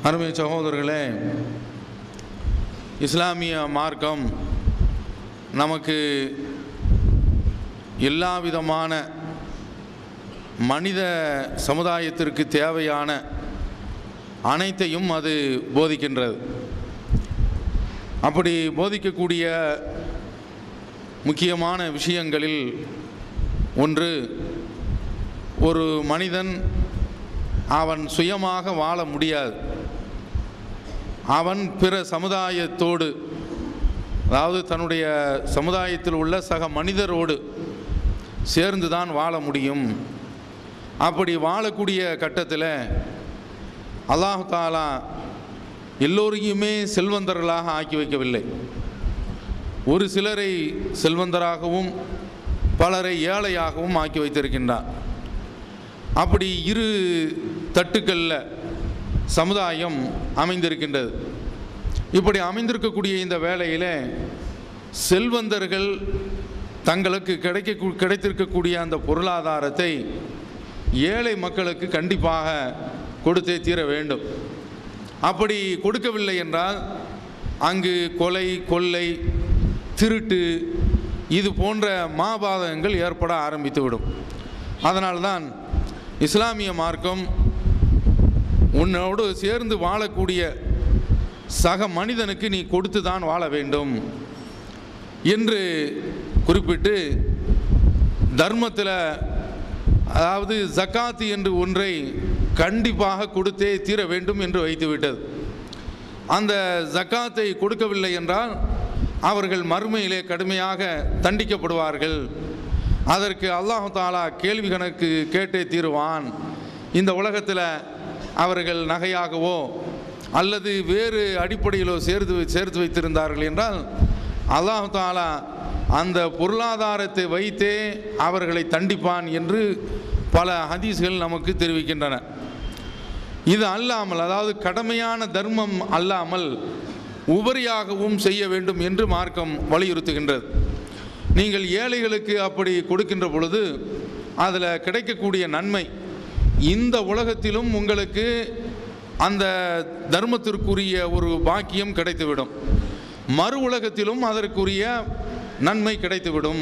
அருமை சகோதரர்களே இஸ்லாமிய மார்க்கம் நமக்கு எல்லா விதமான மனித சமுதாயத்திற்கு தேவையான அனைத்தையும் அது போதிக்கின்றது அப்படி போதிக்கக்கூடிய முக்கியமான விஷயங்களில் ஒன்று ஒரு மனிதன் அவன் சுயமாக வாழ முடியாது அவன் பிற சமுதாயத்தோடு அதாவது தன்னுடைய சமுதாயத்தில் உள்ள சக மனிதரோடு சேர்ந்து தான் வாழ முடியும் அப்படி வாழக்கூடிய கட்டத்தில் அல்லாஹு தாலா எல்லோரையுமே செல்வந்தர்களாக ஆக்கி வைக்கவில்லை ஒரு சிலரை செல்வந்தராகவும் பலரை ஏழையாகவும் ஆக்கி வைத்திருக்கின்றார் அப்படி இரு தட்டுக்களில் சமுதாயம் அமைந்திருக்கின்றது இப்படி அமைந்திருக்கக்கூடிய இந்த வேளையில் செல்வந்தர்கள் தங்களுக்கு கிடைக்க கிடைத்திருக்கக்கூடிய அந்த பொருளாதாரத்தை ஏழை மக்களுக்கு கண்டிப்பாக கொடுத்தே தீர வேண்டும் அப்படி கொடுக்கவில்லை என்றால் அங்கு கொலை கொள்ளை திருட்டு இது போன்ற மாபாதகங்கள் ஏற்பட ஆரம்பித்துவிடும் அதனால்தான் இஸ்லாமிய மார்க்கம் உன்னோடு சேர்ந்து வாழக்கூடிய சக மனிதனுக்கு நீ கொடுத்து தான் வாழ வேண்டும் என்று குறிப்பிட்டு தர்மத்தில் அதாவது ஜக்காத்து என்று ஒன்றை கண்டிப்பாக கொடுத்தே தீர வேண்டும் என்று வைத்துவிட்டது அந்த ஜக்காத்தை கொடுக்கவில்லை என்றால் அவர்கள் மறுமையிலே கடுமையாக தண்டிக்கப்படுவார்கள் அதற்கு அல்லாஹு தாலா கேள்வி கணக்கு கேட்டே தீருவான் இந்த உலகத்தில் அவர்கள் நகையாகவோ அல்லது வேறு அடிப்படையிலோ சேர்த்து சேர்த்து வைத்திருந்தார்கள் என்றால் அல்லாஹு தாலா அந்த பொருளாதாரத்தை வைத்தே அவர்களை தண்டிப்பான் என்று பல ஹதீஸ்கள் நமக்கு தெரிவிக்கின்றன இது அல்லாமல் அதாவது கடமையான தர்மம் அல்லாமல் உபரியாகவும் செய்ய வேண்டும் என்று மார்க்கம் வலியுறுத்துகின்றது நீங்கள் ஏழைகளுக்கு அப்படி கொடுக்கின்ற பொழுது அதில் கிடைக்கக்கூடிய நன்மை இந்த உலகத்திலும் உங்களுக்கு அந்த தர்மத்திற்குரிய ஒரு பாக்கியம் கிடைத்துவிடும் மறு உலகத்திலும் அதற்குரிய நன்மை கிடைத்துவிடும்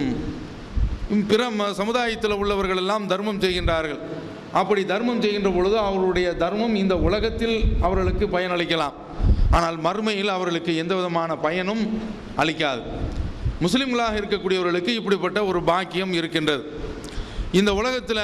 பிற ம- சமுதாயத்தில் உள்ளவர்கள் எல்லாம் தர்மம் செய்கின்றார்கள் அப்படி தர்மம் செய்கின்ற பொழுது அவர்களுடைய தர்மம் இந்த உலகத்தில் அவர்களுக்கு பயனளிக்கலாம் ஆனால் மறுமையில் அவர்களுக்கு எந்த விதமான பயனும் அளிக்காது முஸ்லிம்களாக இருக்கக்கூடியவர்களுக்கு இப்படிப்பட்ட ஒரு பாக்கியம் இருக்கின்றது இந்த உலகத்தில்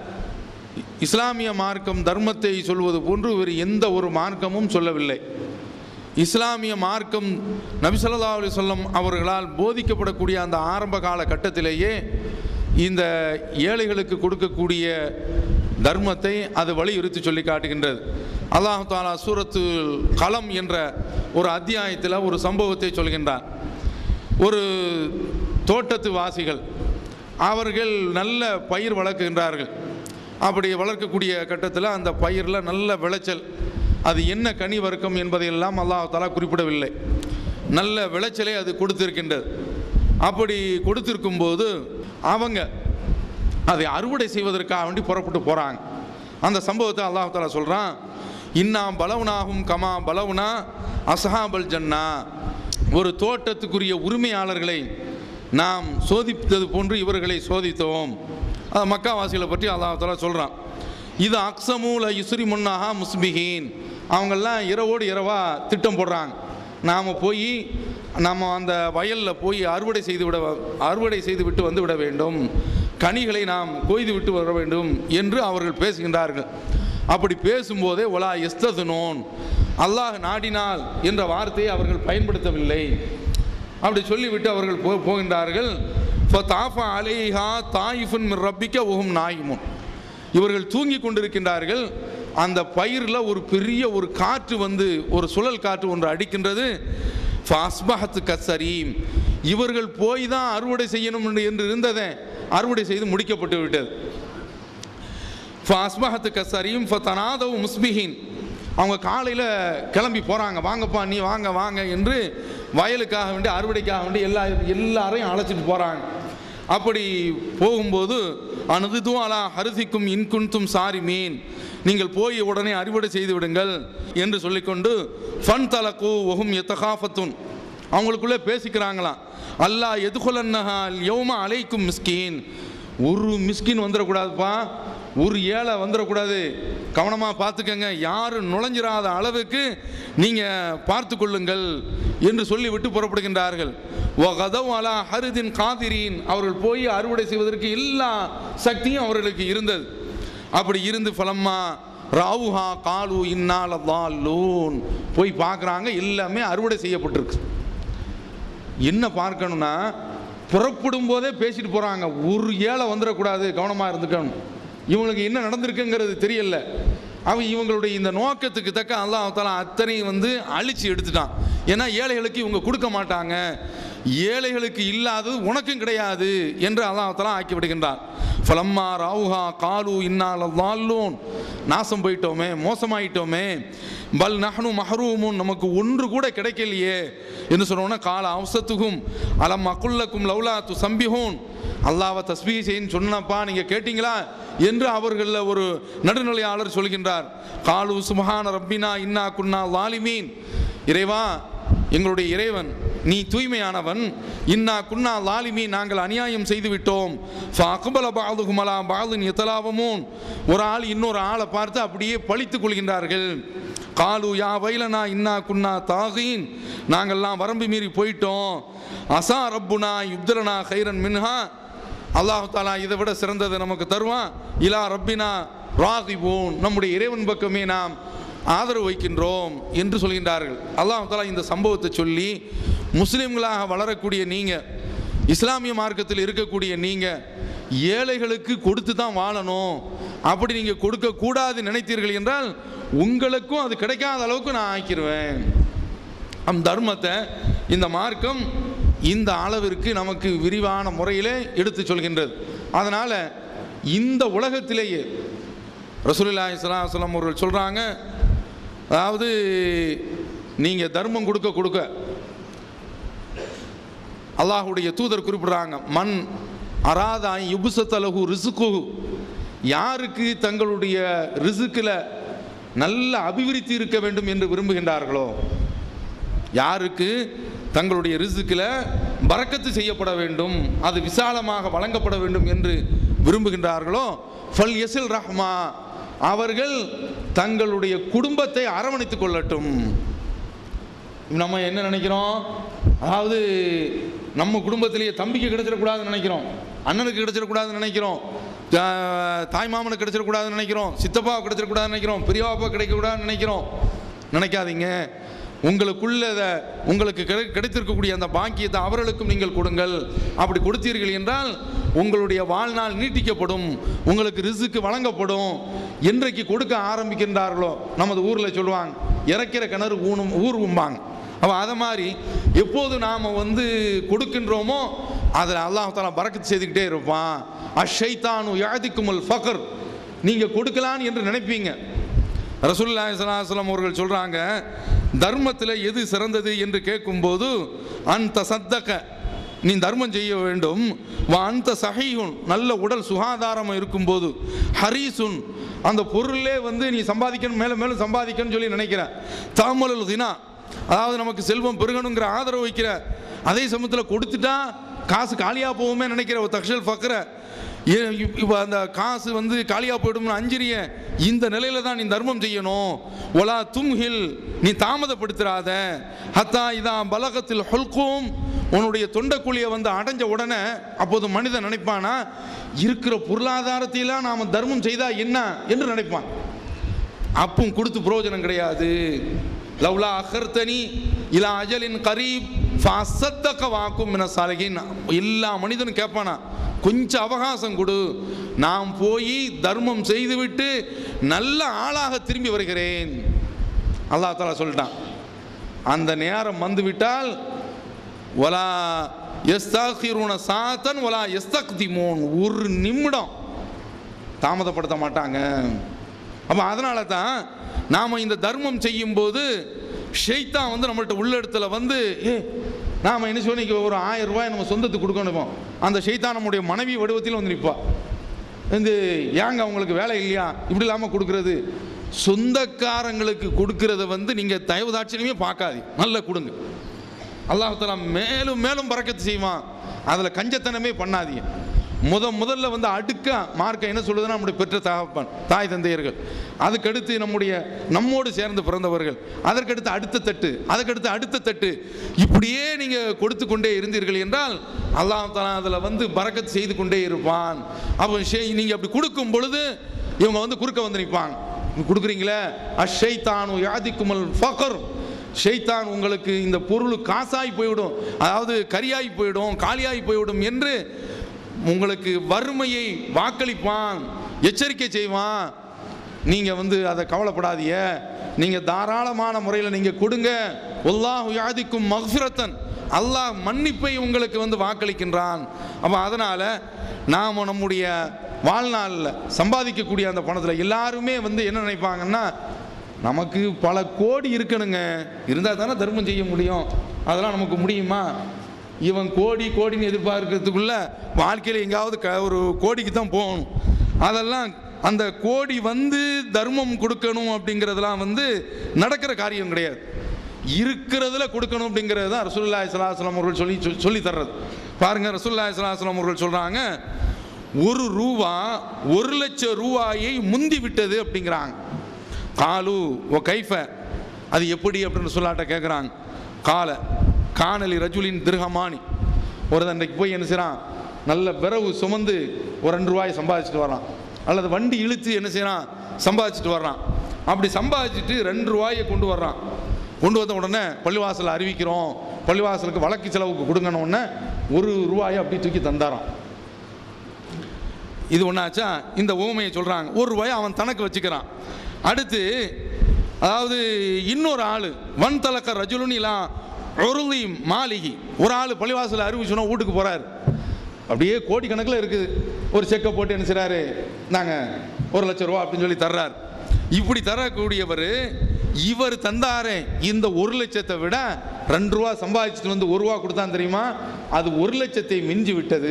இஸ்லாமிய மார்க்கம் தர்மத்தை சொல்வது போன்று வேறு எந்த ஒரு மார்க்கமும் சொல்லவில்லை இஸ்லாமிய மார்க்கம் நபி ஸல்லல்லாஹு அலைஹி வஸல்லம் அவர்களால் போதிக்கப்படக்கூடிய அந்த ஆரம்ப கால கட்டத்திலேயே இந்த ஏழைகளுக்கு கொடுக்கக்கூடிய தர்மத்தை அது வலியுறுத்தி சொல்லி காட்டுகின்றது அல்லாஹ் தாலா சூரத்து கலம் என்ற ஒரு அத்தியாயத்தில் ஒரு சம்பவத்தை சொல்கின்றார் ஒரு தோட்டத்து வாசிகள் அவர்கள் நல்ல பயிர் வளர்க்கின்றார்கள் அப்படி வளர்க்கக்கூடிய கட்டத்தில் அந்த பயிரில் நல்ல விளைச்சல் அது என்ன கனி வர்க்கம் என்பதையெல்லாம் அல்லாஹ் தலா குறிப்பிடவில்லை நல்ல விளைச்சலை அது கொடுத்திருக்கின்றது அப்படி கொடுத்திருக்கும் போது அவங்க அதை அறுவடை செய்வதற்காக வேண்டி புறப்பட்டு போகிறாங்க அந்த சம்பவத்தை அல்லாஹ் தாலா சொல்கிறான் இன்னா பலவுனாகும் கமா பலவுனா அசஹாபல் ஜன்னா ஒரு தோட்டத்துக்குரிய உரிமையாளர்களை நாம் சோதித்தது போன்று இவர்களை சோதித்தோம் அது மக்காவாசிகளை பற்றி அல்லாஹ் தாலா சொல்கிறான் இது அக்ஸமூல யுஸ்ரி முன்னாஹா முஸ்பிஹீன் அவங்கெல்லாம் இரவோடு இரவாக திட்டம் போடுறாங்க நாம் போய் நம்ம அந்த வயலில் போய் அறுவடை செய்து விட அறுவடை செய்து விட்டு வந்து விட வேண்டும் கனிகளை நாம் கொய்து விட்டு வர வேண்டும் என்று அவர்கள் பேசுகின்றார்கள் அப்படி பேசும்போதே ஒலா எஸ்ததுனோன் அல்லாஹ் நாடினால் என்ற வார்த்தையை அவர்கள் பயன்படுத்தவில்லை அப்படி சொல்லிவிட்டு அவர்கள் போ போகின்றார்கள் ஃபதாஃபா அலைஹா தாயிஃபுன் மிர் ரப்பிக்க உஹும் நாயிமுன் இவர்கள் தூங்கி கொண்டிருக்கின்றார்கள் அந்த பயிரில் ஒரு பெரிய ஒரு காற்று வந்து ஒரு சுழல் காற்று ஒன்று அடிக்கின்றது ஃபாஸ்பஹத் கசரீம் இவர்கள் போய் தான் அறுவடை செய்யணும் என்று- என்று இருந்ததை அறுவடை செய்து முடிக்கப்பட்டு விட்டது ஃபாஸ்பஹத் கசரீம் ஃபதனாதவ் முஸ்பிஹின் அவங்க காலையில் கிளம்பி போகிறாங்க வாங்கப்பா நீ வாங்க வாங்க என்று வயலுக்காக வேண்டி அறுவடைக்காக வேண்டி எல்லா எல்லாரையும் அழைச்சிட்டு போகிறாங்க அப்படி போகும்போது அனுதுது அலா ஹருதிக்கும் இன்குன்தும் சாரி மீன் நீங்கள் போய் உடனே அறுவடை செய்து விடுங்கள் என்று சொல்லிக்கொண்டு ஃபன் தலக்கு ஒஹும் எத்தகாஃபத்துன் அவங்களுக்குள்ளே பேசிக்கிறாங்களாம் அல்லாஹ் எதுகொலன்னஹால் யௌம அலைக்கும் மிஸ்கீன் ஒரு மிஸ்கின் வந்துடக்கூடாதுப்பா ஒரு ஏழை வந்துடக்கூடாது கவனமாக பார்த்துக்கங்க யாரும் நுழைஞ்சிராத அளவுக்கு நீங்கள் பார்த்து கொள்ளுங்கள் என்று சொல்லி விட்டு புறப்படுகின்றார்கள் ஓ கதவு அலா ஹருதின் காதிரீன் அவர்கள் போய் அறுவடை செய்வதற்கு எல்லா சக்தியும் அவர்களுக்கு இருந்தது அப்படி இருந்து ஃபலம்மா ராவுஹா காலு இன்னால லூன் போய் பார்க்குறாங்க எல்லாமே அறுவடை செய்யப்பட்டிருக்கு என்ன பார்க்கணும்னா புறப்படும் போதே பேசிட்டு போகிறாங்க ஒரு ஏழை வந்துடக்கூடாது கவனமாக இருந்துக்கணும் இவங்களுக்கு என்ன நடந்திருக்குங்கிறது தெரியல அவன் இவங்களுடைய இந்த நோக்கத்துக்கு தக்க அல்லாஹ் தாலா அத்தனையும் வந்து அழிச்சு எடுத்துட்டான் ஏன்னா ஏழைகளுக்கு இவங்க கொடுக்க மாட்டாங்க ஏழைகளுக்கு இல்லாதது உனக்கும் கிடையாது என்று அல்லாஹ் தாலா ஆக்கி விடுகின்றான் ஃபலம்மா ராவுஹா காலு இன்னால வால்லோன் நாசம் போயிட்டோமே மோசமாயிட்டோமே பல் நஹனு மஹரூமுன் நமக்கு ஒன்று கூட கிடைக்கலையே என்று சொன்னோன்னா கால அவசத்துக்கும் அலம் அக்குல்லக்கும் லவ்லா து சம்பிஹூன் அல்லாவை தஸ்பீ செய்யின்னு சொன்னப்பா நீங்கள் கேட்டீங்களா என்று அவர்களில் ஒரு நடுநிலையாளர் சொல்கின்றார் காலு சுபஹான ரப்பினா இன்னா குன்னா வாலிமீன் இறைவா எங்களுடைய இறைவன் நீ தூய்மையானவன் இன்னா குன்னா லாலிமி நாங்கள் அநியாயம் செய்து விட்டோம் அக்பல பாதுகுமலா பாதுன் எத்தலாவமோன் ஒரு ஆள் இன்னொரு ஆளை பார்த்து அப்படியே பழித்துக் கொள்கின்றார்கள் காலு யா வைலனா இன்னா குன்னா தாகீன் நாங்கள்லாம் வரம்பு மீறி போயிட்டோம் அசா ரப்புனா யுப்தலனா ஹைரன் மின்ஹா அல்லாஹு தாலா இதை விட சிறந்ததை நமக்கு தருவான் இலா ரப்பினா ராகிபூன் நம்முடைய இறைவன் பக்கமே நாம் ஆதரவு வைக்கின்றோம் என்று சொல்கின்றார்கள் அல்லாஹ் தாலா இந்த சம்பவத்தை சொல்லி முஸ்லீம்களாக வளரக்கூடிய நீங்கள் இஸ்லாமிய மார்க்கத்தில் இருக்கக்கூடிய நீங்கள் ஏழைகளுக்கு கொடுத்து தான் வாழணும் அப்படி நீங்கள் கொடுக்கக்கூடாது நினைத்தீர்கள் என்றால் உங்களுக்கும் அது கிடைக்காத அளவுக்கு நான் ஆக்கிடுவேன் அம் தர்மத்தை இந்த மார்க்கம் இந்த அளவிற்கு நமக்கு விரிவான முறையிலே எடுத்து சொல்கின்றது அதனால் இந்த உலகத்திலேயே ரசூலுல்லாஹி ஸல்லல்லாஹு அலைஹி வஸல்லம் அவர்கள் சொல்கிறாங்க அதாவது நீங்கள் தர்மம் கொடுக்க கொடுக்க அல்லாஹுடைய தூதர் குறிப்பிடுறாங்க மண் அராதாய் யுபுசத்தலகு ரிசுக்கு யாருக்கு தங்களுடைய ரிசுக்கில் நல்ல அபிவிருத்தி இருக்க வேண்டும் என்று விரும்புகின்றார்களோ யாருக்கு தங்களுடைய ரிசுக்கில் பறக்கத்து செய்யப்பட வேண்டும் அது விசாலமாக வழங்கப்பட வேண்டும் என்று விரும்புகின்றார்களோ ஃபல் எசில் ரஹ்மா அவர்கள் தங்களுடைய குடும்பத்தை அரவணைத்துக் கொள்ளட்டும் நம்ம என்ன நினைக்கிறோம் அதாவது நம்ம குடும்பத்திலேயே தம்பிக்கு கிடைச்சிடக்கூடாதுன்னு நினைக்கிறோம் அண்ணனுக்கு கிடைச்சிடக்கூடாதுன்னு நினைக்கிறோம் தா- தாய் மாமனுக்கு கிடைச்சிடக்கூடாதுன்னு நினைக்கிறோம் சித்தப்பாவுக்கு கிடைச்சிடக்கூடாதுன்னு நினைக்கிறோம் பெரியவாப்பா கிடைக்கக்கூடாதுன்னு நினைக்கிறோம் நினைக்காதீங்க உங்களுக்குள்ளத உங்களுக்கு கிடை கிடைத்திருக்கக்கூடிய அந்த பாக்கியத்தை அவர்களுக்கும் நீங்கள் கொடுங்கள் அப்படி கொடுத்தீர்கள் என்றால் உங்களுடைய வாழ்நாள் நீட்டிக்கப்படும் உங்களுக்கு ரிசுக்கு வழங்கப்படும் என்றைக்கு கொடுக்க ஆரம்பிக்கின்றார்களோ நமது ஊரில் சொல்லுவாங்க இறக்கிற கிணறு ஊனும் ஊர் உம்பாங்க அப்போ அதை மாதிரி எப்போது நாம் வந்து கொடுக்கின்றோமோ அதில் அல்லாஹ் தாலா பறக்கத்து செய்துக்கிட்டே இருப்பான் அஷைத்தானு யாதிக்குமுல் ஃபகர் நீங்கள் கொடுக்கலான்னு என்று நினைப்பீங்க ரசூலுல்லாஹி ஸல்லல்லாஹு அலைஹி வஸல்லம் அவர்கள் சொல்கிறாங்க தர்மத்தில் எது சிறந்தது என்று கேட்கும்போது அந்த சத்தக்க நீ தர்மம் செய்ய வேண்டும் வா அந்த சஹீஹுன் நல்ல உடல் சுகாதாரம் இருக்கும்போது ஹரீசுன் அந்த பொருளே வந்து நீ சம்பாதிக்கணும் மேலும் மேலும் சம்பாதிக்கணும்னு சொல்லி நினைக்கிற தாமலுல் தினா அதாவது நமக்கு செல்வம் பெருகணுங்கிற ஆதரவு வைக்கிற அதே சமயத்தில் கொடுத்துட்டா காசு காலியாக போகுமே நினைக்கிற ஒரு தக்ஷல் ஃபக்கர இப்போ அந்த காசு வந்து காலியாக போயிடும்னு அஞ்சிரிய இந்த நிலையில தான் நீ தர்மம் செய்யணும் ஒலா தும்ஹில் நீ தாமதப்படுத்துறாத ஹத்தா இதா பலகத்தில் ஹொல்கும் உன்னுடைய தொண்டக்குழியை வந்து அடைஞ்ச உடனே அப்போது மனிதன் நினைப்பானா இருக்கிற பொருளாதாரத்தையெல்லாம் நாம் தர்மம் செய்தா என்ன என்று நினைப்பான் அப்பும் கொடுத்து பிரயோஜனம் கிடையாது லவ்லா அகர்த்தனி இலா அஜலின் கரீப் ஃபசத்தக்க வாக்கும் மின சாலகின் எல்லா மனிதனும் கேட்பானா கொஞ்சம் அவகாசம் கொடு நான் போய் தர்மம் செய்துவிட்டு நல்ல ஆளாக திரும்பி வருகிறேன் அல்லாஹ் தாலா சொல்லிட்டான் அந்த நேரம் வந்துவிட்டால் ஒலா எஸ்தாகிருன சாத்தன் ஒலா எஸ்தக்திமோன் ஒரு நிமிடம் தாமதப்படுத்த மாட்டாங்க அப்போ அதனால தான் நாம் இந்த தர்மம் செய்யும்போது ஷெய்தான் வந்து நம்மள்ட்ட உள்ள இடத்துல வந்து ஏ நாம் என்ன சொல்லி ஒரு ஆயிரம் ரூபாய் நம்ம சொந்தத்துக்கு கொடுக்கணும் அந்த ஷைத்தான் நம்முடைய மனைவி வடிவத்தில் வந்து நிற்பா இந்த ஏங்க அவங்களுக்கு வேலை இல்லையா இப்படி இல்லாமல் கொடுக்கறது சொந்தக்காரங்களுக்கு கொடுக்கறத வந்து நீங்கள் தயவு தாட்சியமே பார்க்காது நல்லா கொடுங்க அல்லாஹாலா மேலும் மேலும் பறக்கத்து செய்வான் அதில் கஞ்சத்தனமே பண்ணாதீங்க முத முதல்ல வந்து அடுக்க மார்க்க என்ன சொல்லுதுன்னா நம்முடைய பெற்ற தகப்பன் தாய் தந்தையர்கள் அதுக்கடுத்து நம்முடைய நம்மோடு சேர்ந்து பிறந்தவர்கள் அதற்கடுத்து அடுத்த தட்டு அதுக்கடுத்து அடுத்த தட்டு இப்படியே நீங்கள் கொடுத்து கொண்டே இருந்தீர்கள் என்றால் அல்லாஹ் தாலா அதில் வந்து பறக்கத்து செய்து கொண்டே இருப்பான் அப்போ நீங்கள் அப்படி கொடுக்கும் பொழுது இவங்க வந்து குறுக்க வந்து நிற்பாங்க கொடுக்குறீங்களே அஷைத்தானு யாதிக்குமல் ஃபகர் ஷைத்தான் உங்களுக்கு இந்த பொருள் காசாய் போய்விடும் அதாவது கரியாய் போயிடும் காலியாய் போய்விடும் என்று உங்களுக்கு வறுமையை வாக்களிப்பான் எச்சரிக்கை செய்வான் நீங்கள் வந்து அதை கவலைப்படாதீங்க நீங்கள் தாராளமான முறையில் நீங்கள் கொடுங்க ஒல்லாஹு யாதிக்கும் மஃபிரத்தன் அல்லாஹ் மன்னிப்பை உங்களுக்கு வந்து வாக்களிக்கின்றான் அப்போ அதனால் நாம் நம்முடைய வாழ்நாளில் சம்பாதிக்கக்கூடிய அந்த பணத்தில் எல்லாருமே வந்து என்ன நினைப்பாங்கன்னா நமக்கு பல கோடி இருக்கணுங்க இருந்தால் தானே தர்மம் செய்ய முடியும் அதெல்லாம் நமக்கு முடியுமா இவன் கோடி கோடின்னு எதிர்பார்க்கறதுக்குள்ள வாழ்க்கையில் எங்காவது க ஒரு கோடிக்கு தான் போகணும் அதெல்லாம் அந்த கோடி வந்து தர்மம் கொடுக்கணும் அப்படிங்கிறதெல்லாம் வந்து நடக்கிற காரியம் கிடையாது இருக்கிறதுல கொடுக்கணும் அப்படிங்கிறது தான் ரசூல்லா இஸ்லாஸ்லாம் அவர்கள் சொல்லி சொ- சொல்லி தர்றது பாருங்க ரசூல்லா இஸ்லாஸ்லாம் அவர்கள் சொல்கிறாங்க ஒரு ரூபா ஒரு லட்சம் ரூபாயை முந்தி விட்டது அப்படிங்கிறாங்க காலு ஓ கைஃப அது எப்படி அப்படின்னு சொல்லாட்ட கேட்குறாங்க கால காணலி ரஜுலின் திருஹமானி ஒரு அன்றைக்கு போய் என்ன செய்கிறான் நல்ல விரவு சுமந்து ஒரு ரெண்டு ரூபாய் சம்பாதிச்சுட்டு வர்றான் அல்லது வண்டி இழுத்து என்ன செய்கிறான் சம்பாதிச்சுட்டு வர்றான் அப்படி சம்பாதிச்சுட்டு ரெண்டு ரூபாயை கொண்டு வர்றான் கொண்டு வந்த உடனே பள்ளிவாசல் அறிவிக்கிறோம் பள்ளிவாசலுக்கு வழக்கு செலவுக்கு கொடுங்கன உடனே ஒரு ரூபாயை அப்படி தூக்கி தந்தாரான் இது ஒன்றாச்சா இந்த ஓமையை சொல்கிறாங்க ஒரு ரூபாய் அவன் தனக்கு வச்சுக்கிறான் அடுத்து அதாவது இன்னொரு ஆள் வன் தலக்க ரஜுலுனிலா ஒருளி மாளிகை ஒரு ஆள் பள்ளிவாசல் அறிவிச்சுனா வீட்டுக்கு போகிறார் அப்படியே கோடிக்கணக்கில் இருக்குது ஒரு செக்கை போட்டு என்ன செய்கிறாரு நாங்கள் ஒரு லட்சம் ரூபா அப்படின்னு சொல்லி தர்றார் இப்படி தரக்கூடியவர் இவர் தந்தாரே இந்த ஒரு லட்சத்தை விட ரெண்டு ரூபா சம்பாதிச்சுட்டு வந்து ஒரு ரூபா கொடுத்தான் தெரியுமா அது ஒரு லட்சத்தை மிஞ்சி விட்டது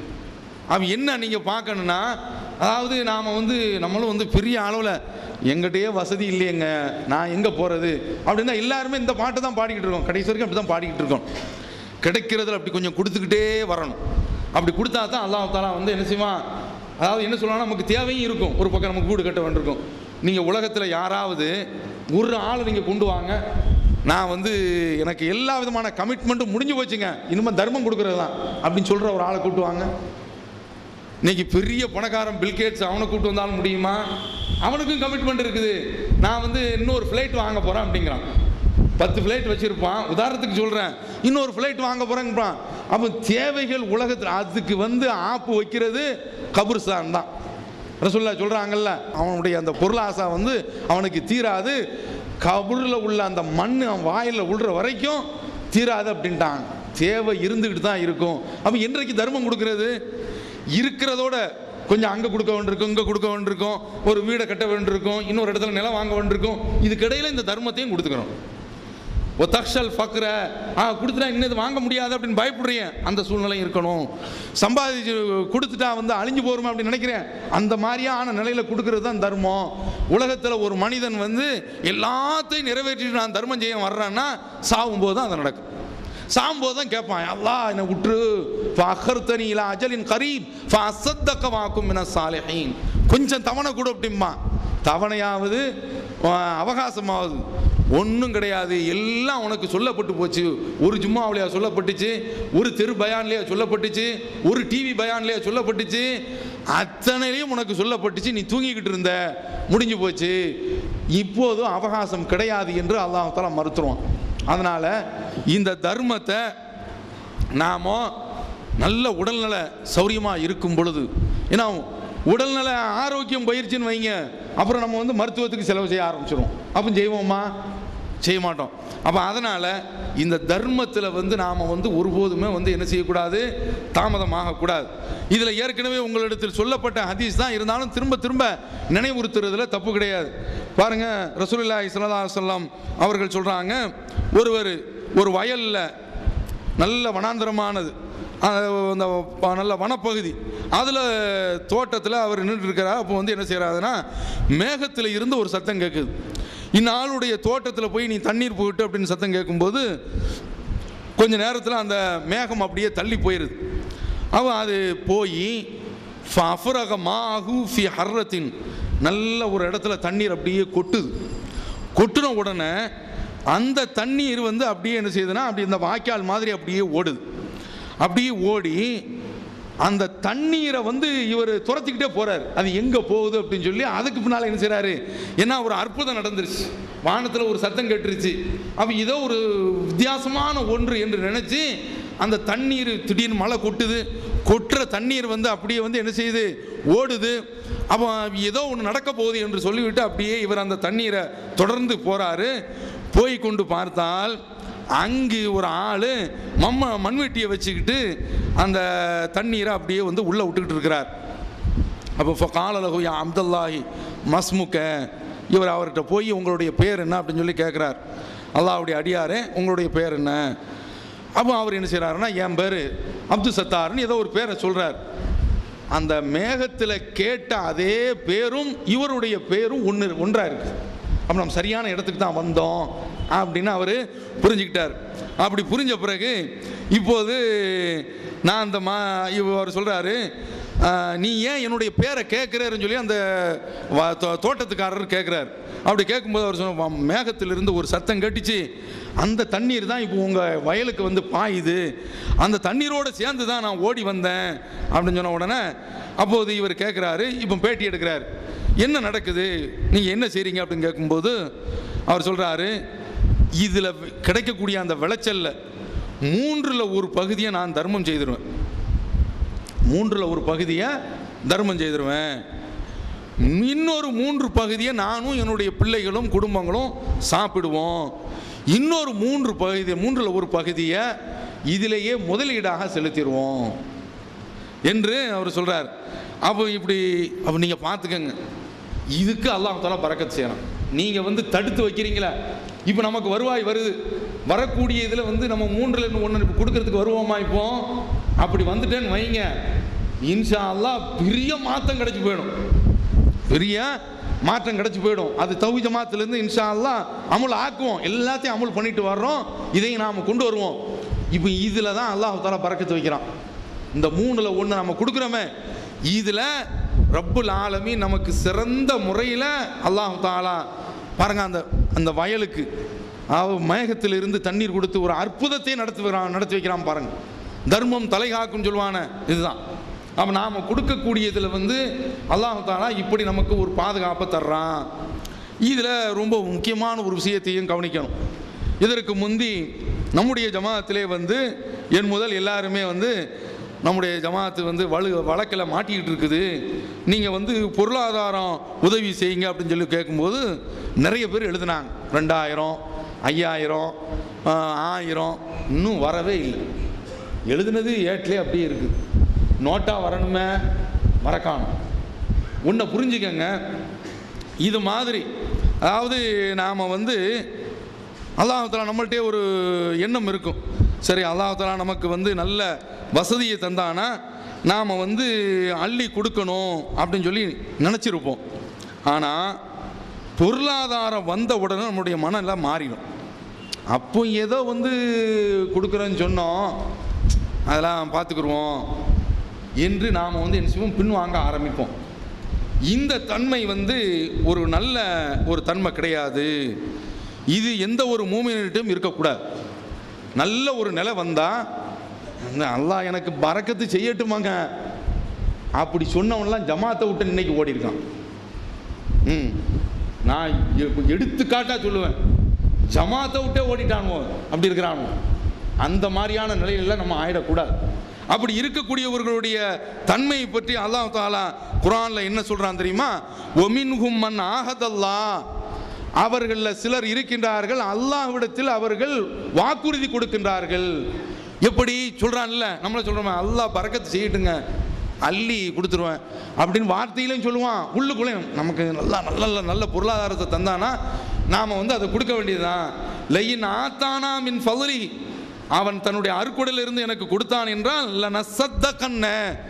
அவன் என்ன நீங்கள் பார்க்கணுன்னா அதாவது நாம் வந்து நம்மளும் வந்து பெரிய அளவில் எங்கிட்டயே வசதி இல்லையேங்க நான் எங்கே போகிறது அப்படின்னா எல்லாருமே இந்த பாட்டு தான் பாடிக்கிட்டு இருக்கோம் கடைசி வரைக்கும் அப்படி தான் பாடிக்கிட்டு இருக்கோம் கிடைக்கிறதுல அப்படி கொஞ்சம் கொடுத்துக்கிட்டே வரணும் அப்படி கொடுத்தா தான் அல்லாஹ் தாலா வந்து என்ன செய்வான் அதாவது என்ன சொல்லலாம் நமக்கு தேவையும் இருக்கும் ஒரு பக்கம் நமக்கு வீடு கட்ட வேண்டியிருக்கும் நீங்கள் உலகத்தில் யாராவது ஒரு ஆள் நீங்கள் கொண்டு வாங்க நான் வந்து எனக்கு எல்லா விதமான கமிட்மெண்ட்டும் முடிஞ்சு போச்சுங்க இனிமேல் தர்மம் கொடுக்குறது தான் அப்படின்னு சொல்கிற ஒரு ஆளை கூட்டு வாங்க இன்னைக்கு பெரிய பணக்காரன் பில்கேட்ஸ் அவனை கூட்டு வந்தாலும் முடியுமா அவனுக்கும் கமிட்மெண்ட் இருக்குது நான் வந்து இன்னொரு ஃப்ளைட் வாங்க போகிறேன் அப்படிங்கிறான் பத்து ஃப்ளைட் வச்சுருப்பான் உதாரணத்துக்கு சொல்கிறேன் இன்னொரு ஃப்ளைட் வாங்க போகிறேங்கிறான் அப்போ தேவைகள் உலகத்தில் அதுக்கு வந்து ஆப்பு வைக்கிறது கபுர்ஸ்தான் தான் ரசுல்லா சொல்கிறாங்கல்ல அவனுடைய அந்த பொருளாசா வந்து அவனுக்கு தீராது கபூரில் உள்ள அந்த மண் அவன் வாயில் விழுற வரைக்கும் தீராது அப்படின்ட்டாங்க தேவை இருந்துக்கிட்டு தான் இருக்கும் அப்போ என்றைக்கு தர்மம் கொடுக்கறது இருக்கிறதோட கொஞ்சம் அங்கே கொடுக்க வேண்டியிருக்கும் இங்கே கொடுக்க வேண்டியிருக்கும் ஒரு வீடை கட்ட வேண்டியிருக்கும் இன்னொரு இடத்துல நிலம் வாங்க வேண்டியிருக்கும் இதுக்கிடையில் இந்த தர்மத்தையும் கொடுத்துக்கிறோம் ஓ தக்ஷல் ஃபக்ர ஆ கொடுத்துட்டா இன்னும் இது வாங்க முடியாது அப்படின்னு பயப்படுறீங்க அந்த சூழ்நிலை இருக்கணும் சம்பாதிச்சு கொடுத்துட்டா வந்து அழிஞ்சு போருமே அப்படின்னு நினைக்கிறேன் அந்த மாதிரியான நிலையில் கொடுக்கறது தான் தர்மம் உலகத்தில் ஒரு மனிதன் வந்து எல்லாத்தையும் நிறைவேற்றிட்டு நான் தர்மம் செய்ய வர்றேன்னா சாகும்போது தான் அது நடக்கும் சாகும்போது தான் கேட்பான் அல்லாஹ் என்னை விட்டுரு ஃபஹர்தனி இலா அஜலின் கரீப் ஃபஅஸத்தக வாக்கும் மின சாலிஹீன் கொஞ்சம் தவணை கூட அப்படிம்மா தவணையாவது அஹ், அவகாசமாவது ஒன்றும் கிடையாது எல்லாம் உனக்கு சொல்லப்பட்டு போச்சு ஒரு ஜும்மாவிலையா சொல்லப்பட்டுச்சு ஒரு தெரு பயான்லையா சொல்லப்பட்டுச்சு ஒரு டிவி பயான்லையா சொல்லப்பட்டுச்சு அத்தனையிலையும் உனக்கு சொல்லப்பட்டுச்சு நீ தூங்கிக்கிட்டு இருந்த முடிஞ்சு போச்சு இப்போதும் அவகாசம் கிடையாது என்று அல்லாஹ் தஆலா மறுத்துருவான் அதனால் இந்த தர்மத்தை நாம நல்ல உடல்நல சௌரியமாக இருக்கும் பொழுது ஏன்னா உடல்நல ஆரோக்கியம் பயிற்சின்னு வைங்க அப்புறம் நம்ம வந்து மருத்துவத்துக்கு செலவு செய்ய ஆரம்பிச்சிடும் அப்போ செய்வோமா செய்ய மாட்டோம் அப்போ அதனால் இந்த தர்மத்தில் வந்து நாம் வந்து ஒருபோதுமே வந்து என்ன செய்யக்கூடாது தாமதமாகக்கூடாது இதில் ஏற்கனவே உங்களிடத்தில் சொல்லப்பட்ட ஹதீஸ் தான் இருந்தாலும் திரும்ப திரும்ப நினைவுறுத்துறதுல தப்பு கிடையாது பாருங்கள் ரசூலுல்லாஹி ஸல்லல்லாஹு அலைஹி வஸல்லம் அவர்கள் சொல்கிறாங்க ஒருவர் ஒரு வயலில் நல்ல வனாந்தரமானது அஹ் அந்த ப- நல்ல வனப்பகுதி அதில் தோட்டத்தில் அவர் நின்றுட்டு இருக்கிறார் அப்போ வந்து என்ன செய்கிறாருன்னா மேகத்தில் இருந்து ஒரு சத்தம் கேட்குது இந்நாளுடைய தோட்டத்தில் போய் நீ தண்ணீர் போயிட்டு அப்படின்னு சத்தம் கேட்கும்போது கொஞ்ச நேரத்தில் அந்த மேகம் அப்படியே தள்ளி போயிடுது அவன் அது போய் ஃபஃபரக மாஹு ஃபி ஹர்ரத்தின் நல்ல ஒரு இடத்துல தண்ணீர் அப்படியே கொட்டுது கொட்டுன உடனே அந்த தண்ணீர் வந்து அப்படியே என்ன செய்யுதுன்னா அப்படி இந்த வாய்க்கால் மாதிரி அப்படியே ஓடுது அப்படியே ஓடி அந்த தண்ணீரை வந்து இவர் துரத்திக்கிட்டே போறார் அது எங்க போகுது அப்படின்னு சொல்லி அதுக்கு பின்னால என்ன செய்றாரு ஏன்னா ஒரு அற்புதம் நடந்துருச்சு வானத்தில் ஒரு சத்தம் கேட்டுருச்சு அப்ப இதோ ஒரு வித்தியாசமான ஒன்று என்று நினைச்சு அந்த தண்ணீர் திடீர்னு மழை கொட்டுது கொட்டுற தண்ணீர் வந்து அப்படியே வந்து என்ன செய்யுது ஓடுது அப்போ ஏதோ ஒன்று நடக்க போகுது என்று சொல்லிவிட்டு அப்படியே இவர் அந்த தண்ணீரை தொடர்ந்து போறாரு போய் கொண்டு பார்த்தால் அங்கு ஒரு ஆள் மம்ம மண்வெட்டியை வச்சுக்கிட்டு அந்த தண்ணீரை அப்படியே வந்து உள்ளே விட்டுக்கிட்டு இருக்கிறார் அப்போ காலலகு யா அப்துல்லாஹி மஸ்முக்க இவர் அவர்கிட்ட போய் உங்களுடைய பேர் என்ன அப்படின்னு சொல்லி கேட்குறார் அல்லாஹ்வுடைய அடியாரே உங்களுடைய பேர் என்ன அப்போ அவர் என்ன செய்கிறாருன்னா என் பேர் அப்துல் சத்தார்னு ஏதோ ஒரு பேரை சொல்கிறார் அந்த மேகத்தில் கேட்ட அதே பேரும் இவருடைய பேரும் ஒன்று ஒன்றாக இருக்குது அப்போ நம்ம சரியான இடத்துக்கு தான் வந்தோம் அப்படின்னு அவர் புரிஞ்சுக்கிட்டார் அப்படி புரிஞ்ச பிறகு இப்போது நான் அந்த மா இவர் சொல்கிறாரு நீ ஏன் என்னுடைய பேரை கேட்குறேன்னு சொல்லி அந்த வ- தோ- தோட்டத்துக்காரர் கேட்குறாரு அப்படி கேட்கும்போது அவர் சொன்ன "வா- மேகத்திலிருந்து ஒரு சத்தம் கேட்டுச்சு அந்த தண்ணீர் தான் இப்போ உங்கள் வயலுக்கு வந்து பாயுது அந்த தண்ணீரோடு சேர்ந்து தான் நான் ஓடி வந்தேன் அப்படின்னு சொன்ன உடனே அப்போது இவர் கேட்குறாரு இப்போ பேட்டி எடுக்கிறார் என்ன நடக்குது நீங்கள் என்ன செய்கிறீங்க அப்படின்னு கேட்கும்போது அவர் சொல்கிறாரு இதில் கிடைக்கக்கூடிய அந்த விளைச்சல்ல மூன்றில் ஒரு பகுதியை நான் தர்மம் செய்திருவேன் மூன்றில் ஒரு பகுதியை தர்மம் செய்திருவேன் இன்னொரு மூன்று பகுதியை நானும் என்னுடைய பிள்ளைகளும் குடும்பங்களும் சாப்பிடுவோம் இன்னொரு மூன்று பகுதி மூன்றில் ஒரு பகுதியை இதிலேயே முதலீடாக செலுத்திடுவோம் என்று அவர் சொல்றார் அப்போ இப்படி அப்போ நீங்கள் பார்த்துக்கங்க இதுக்கு அல்லாஹ் தாலா பறக்கத் செய்யணும் நீங்கள் வந்து தடுத்து வைக்கிறீங்களா இப்போ நமக்கு வருவாய் வருது வரக்கூடிய இதில் வந்து நம்ம மூன்றில் ஒன்று இப்போ கொடுக்கறதுக்கு வருவோமா இப்போ அப்படி வந்துட்டேன்னு வைங்க இன்ஷா அல்லாஹ் பெரிய மாற்றம் கிடச்சி போயிடும் பெரிய மாற்றம் கிடச்சி போயிடும் அது தௌஹீத் ஜமாத்திலேருந்து இன்ஷா அல்லாஹ் அமுல் ஆக்குவோம் எல்லாத்தையும் அமுல் பண்ணிட்டு வர்றோம் இதையும் நாம் கொண்டு வருவோம் இப்போ இதில் தான் அல்லாஹ் தாலா பறக்கத்து வைக்கிறான் இந்த மூணில் ஒன்று நம்ம கொடுக்குறோமே இதில் ரப்புல் ஆலமி நமக்கு சிறந்த முறையில் அல்லாஹ் தாலா பாருங்க அந்த அந்த வயலுக்கு அவ மேகத்திலிருந்து தண்ணீர் கொடுத்து ஒரு அற்புதத்தை நடத்தி வைக்கிறான் நடத்தி வைக்கிறான் பாருங்க தர்மம் தலைகாக்கும் சொல்லுவான இதுதான் அப்போ நாம் கொடுக்கக்கூடியதில் வந்து அல்லாஹ் தாலா இப்படி நமக்கு ஒரு பாதுகாப்பை தர்றான் இதில் ரொம்ப முக்கியமான ஒரு விஷயத்தையும் கவனிக்கணும் இதற்கு முந்தி நம்முடைய ஜமாத்திலே வந்து என் முதல் எல்லாருமே வந்து நம்முடைய ஜமாத்து வந்து வலு வழக்கில் மாட்டிக்கிட்டு இருக்குது நீங்கள் வந்து பொருளாதாரம் உதவி செய்யுங்க அப்படின்னு சொல்லி கேட்கும்போது நிறைய பேர் எழுதுனாங்க ரெண்டாயிரம் ஐயாயிரம் ஆஹ், ஆயிரம் இன்னும் வரவே இல்லை எழுதுனது ஏட்லேயே அப்படியே இருக்குது நோட்டாக வரணுமே மறக்காணும் ஒன்றை புரிஞ்சுக்கங்க இது மாதிரி அதாவது நாம் வந்து அல்லாஹாலா நம்மள்ட்டே ஒரு எண்ணம் இருக்கும் சரி அல்லாஹாலா நமக்கு வந்து நல்ல வசதியை தந்தானா நாம் வந்து அள்ளி கொடுக்கணும் அப்படின்னு சொல்லி நினச்சிருப்போம் ஆனால் பொருளாதாரம் வந்த உடனே நம்முடைய மனம் எல்லாம் மாறிடும் அப்போ ஏதோ வந்து கொடுக்குறேன்னு சொன்னோம் அதெல்லாம் பார்த்துக்குருவோம் என்று நாம் வந்து என்ன செய்வோம் பின்வாங்க ஆரம்பிப்போம் இந்த தன்மை வந்து ஒரு நல்ல ஒரு தன்மை கிடையாது இது எந்த ஒரு மூமினிட்டும் இருக்கக்கூடாது நல்ல ஒரு நிலை வந்தால் அல்லாஹ் எனக்கு பறக்கத்து செய்யட்டுமாங்க அப்படி சொன்னவன்லாம் ஜமாத்தை விட்டு இன்னைக்கு ஓடி இருக்கான் ம் நான் எ- எடுத்துக்காட்டா சொல்லுவேன் ஜமாத்தை விட்டே ஓடிட்டானுவோ அப்படி இருக்கிறானுவோ அந்த மாதிரியான நிலையில நம்ம ஆயிடக்கூடாது அப்படி இருக்கக்கூடியவர்களுடைய தன்மையை பற்றி அல்லாஹ் தாலா குரான்ல என்ன சொல்றான் தெரியுமா ஒமின் ஹும்மன் ஆஹதல்லா அவர்களில் சிலர் இருக்கின்றார்கள் அல்லாஹ்விடத்தில் அவர்கள் வாக்குறுதி கொடுக்கின்றார்கள் எப்படி சொல்றான்ல நம்மள சொல்றோமே அல்லாஹ் பறக்கத்து செய்யட்டுங்க அள்ளி கொடுத்துருவேன் அப்படின்னு வார்த்தையிலையும் சொல்லுவான் உள்ளுக்குள்ளேயும் நமக்கு நல்லா நல்ல நல்ல பொருளாதாரத்தை தந்தானா நாம் வந்து அதை கொடுக்க வேண்டியதுதான் லையின் ஆத்தானா மின் ஃபதுலி அவன் தன்னுடைய அருக்குடையிலிருந்து எனக்கு கொடுத்தான் என்றால் லனசத்த கண்ண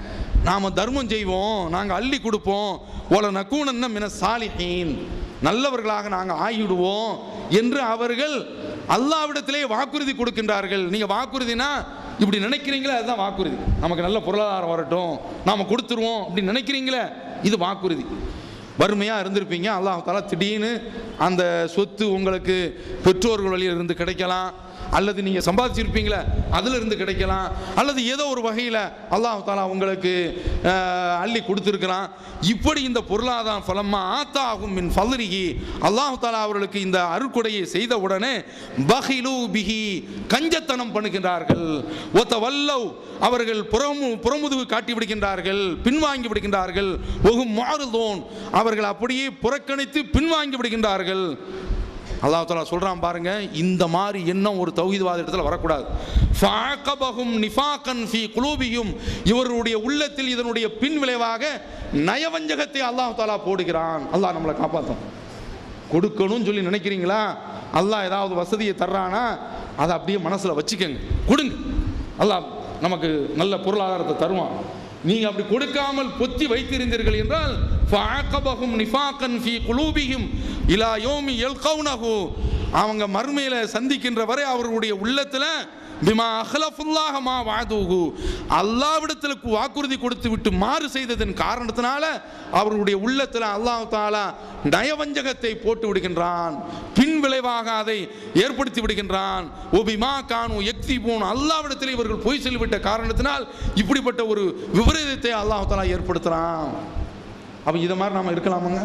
நாம தர்மம் செய்வோம் நாங்கள் அள்ளி கொடுப்போம் ஓல நக்கூனன்ன மின சாலிஹீன் நல்லவர்களாக நாங்கள் ஆகிவிடுவோம் என்று அவர்கள் அல்லாவிடத்திலே வாக்குறுதி கொடுக்கின்றார்கள் நீங்கள் வாக்குறுதினா இப்படி நினைக்கிறீங்களே அதுதான் வாக்குறுதி நமக்கு நல்ல பொருளாதாரம் வரட்டும் நாம் கொடுத்துருவோம் அப்படி நினைக்கிறீங்களே இது வாக்குறுதி வறுமையாக இருந்திருப்பீங்க அல்லாஹ் தாலா திடீர்னு அந்த சொத்து உங்களுக்கு பெற்றோர்கள் வழியில் இருந்து கிடைக்கலாம் அல்லது நீங்கள் சம்பாதிச்சிருப்பீங்களே அதில் இருந்து கிடைக்கலாம் அல்லது ஏதோ ஒரு வகையில் அல்லாஹ் தாலா உங்களுக்கு அஹ், அள்ளி கொடுத்துருக்கலாம் இப்படி இந்த பொருளாதார ஃபலமா ஆத்தாகும் மின் ஃபலரிகி அல்லாஹ் தாலா அவர்களுக்கு இந்த அருக்குடையை செய்த உடனே பஹிலு பிஹி கஞ்சத்தனம் பண்ணுகின்றார்கள் ஒத்த வல்லவ் அவர்கள் புறமு புறமுதுகு காட்டி விடுகின்றார்கள் பின்வாங்கி விடுகின்றார்கள் ஒகு மாறுதோன் அவர்கள் அப்படியே புறக்கணித்து பின்வாங்கி விடுகின்றார்கள் அல்லாஹ் தாலா சொல்றான் பாருங்க இந்த மாதிரி எண்ணம் ஒரு தௌஹீத்வாத இடத்துல வரக்கூடாது ஃபாகபஹும் நிஃபாகன் ஃபீ குலூபியும் இவருடைய உள்ளத்தில் இதனுடைய பின் விளைவாக நயவஞ்சகத்தை அல்லாஹ் தாலா போடுகிறான் அல்லாஹ் நம்மளை காப்பாற்றும் கொடுக்கணும்னு சொல்லி நினைக்கிறீங்களா அல்லாஹ் ஏதாவது வசதியை தர்றானா அதை அப்படியே மனசில் வச்சுக்கோங்க கொடுங்க அல்லாஹ் நமக்கு நல்ல பொருளாதாரத்தை தருவான் நீங்க அப்படி கொடுக்காமல் பொத்தி வைத்திருந்தீர்கள் என்றால் ஃபஅகபஹும் நிஃபாகன் ஃபீ குலூபிஹிம் இலா யௌமி யல்கௌனஹு அவங்க மறுமையில சந்திக்கின்ற வரை அவர்களுடைய உள்ளத்துல பிமா அஹ்லஃபுல்லாஹ மா வாதுஹு அல்லாவிடத்தில் வாக்குறுதி கொடுத்து விட்டு மாறு செய்ததன் காரணத்தினால அவர்களுடைய உள்ளத்தில் அல்லாஹ் தாலா நயவஞ்சகத்தை போட்டு விடுகின்றான் பின் விளைவாக அதை ஏற்படுத்தி விடுகின்றான் ஒபிமா கானு எக்தி போன் அல்லாவிடத்தில் இவர்கள் பொய் சொல்லிவிட்ட காரணத்தினால் இப்படிப்பட்ட ஒரு விபரீதத்தை அல்லாஹ் தாலா ஏற்படுத்துறான் அப்ப இதை மாதிரி நாம இருக்கலாமாங்க